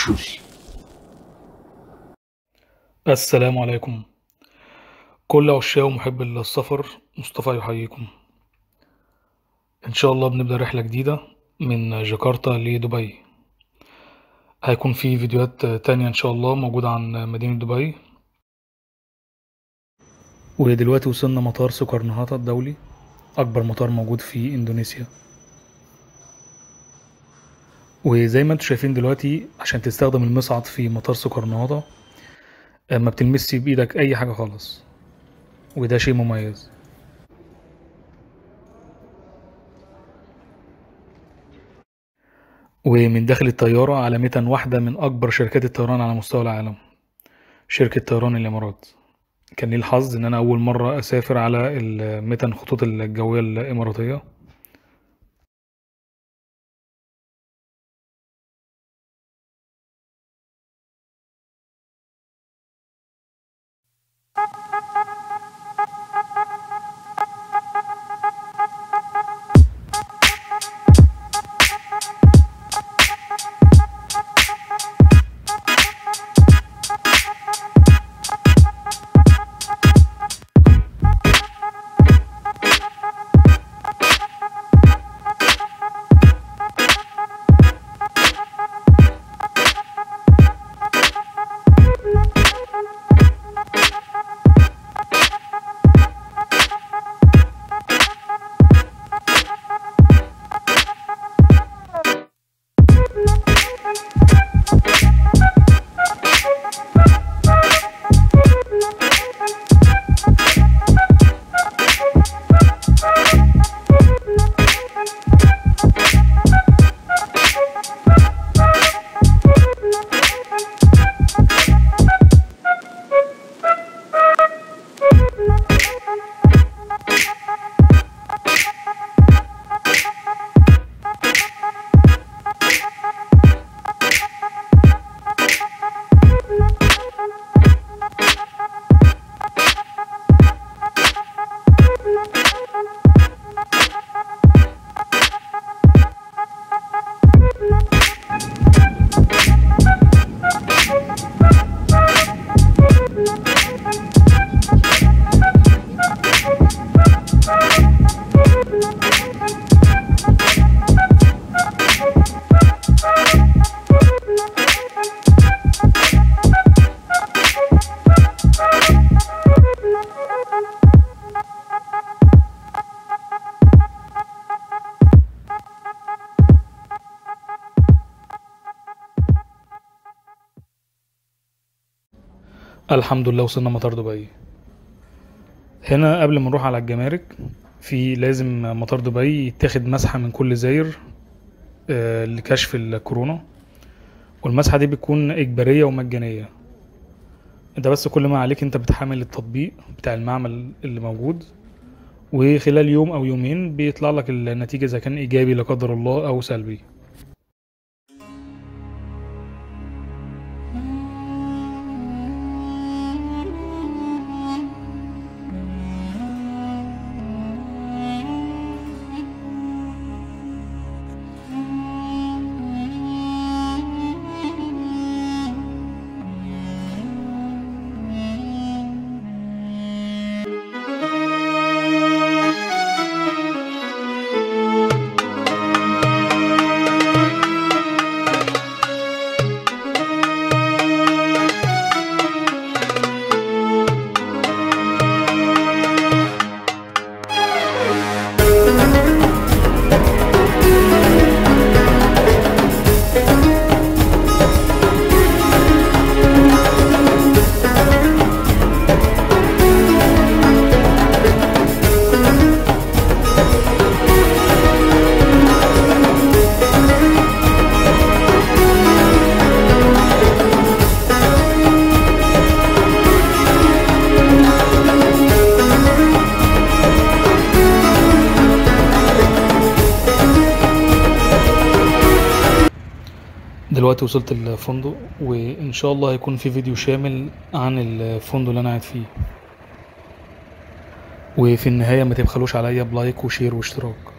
Tschüss. السلام عليكم كل عشاق ومحب السفر مصطفى يحييكم إن شاء الله بنبدأ رحلة جديدة من جاكرتا لدبي هيكون في فيديوهات تانية إن شاء الله موجودة عن مدينة دبي ودلوقتي وصلنا مطار سوكرنهاتا الدولي أكبر مطار موجود في إندونيسيا وزي ما انتم شايفين دلوقتي عشان تستخدم المصعد في مطار سوكرنهاتا ما بتلمسش بإيدك أي حاجة خالص وده شيء مميز ومن داخل الطيارة علامة واحدة من أكبر شركات الطيران على مستوى العالم شركة طيران الإمارات كان لي الحظ إن أنا أول مرة أسافر على متن خطوط الجوية الإماراتية الحمد لله وصلنا مطار دبي هنا قبل ما نروح على الجمارك في لازم مطار دبي يتاخد مسحة من كل زاير آه، لكشف الكورونا والمسحة دي بتكون إجبارية ومجانية انت بس كل ما عليك انت بتحمل التطبيق بتاع المعمل اللي موجود وخلال يوم او يومين بيطلع لك النتيجة اذا كان ايجابي لا قدر الله او سلبي دلوقتي وصلت الفندق وان شاء الله هيكون في فيديو شامل عن الفندق اللي انا قاعد فيه وفي النهاية ما تبخلوش عليا بلايك وشير واشتراك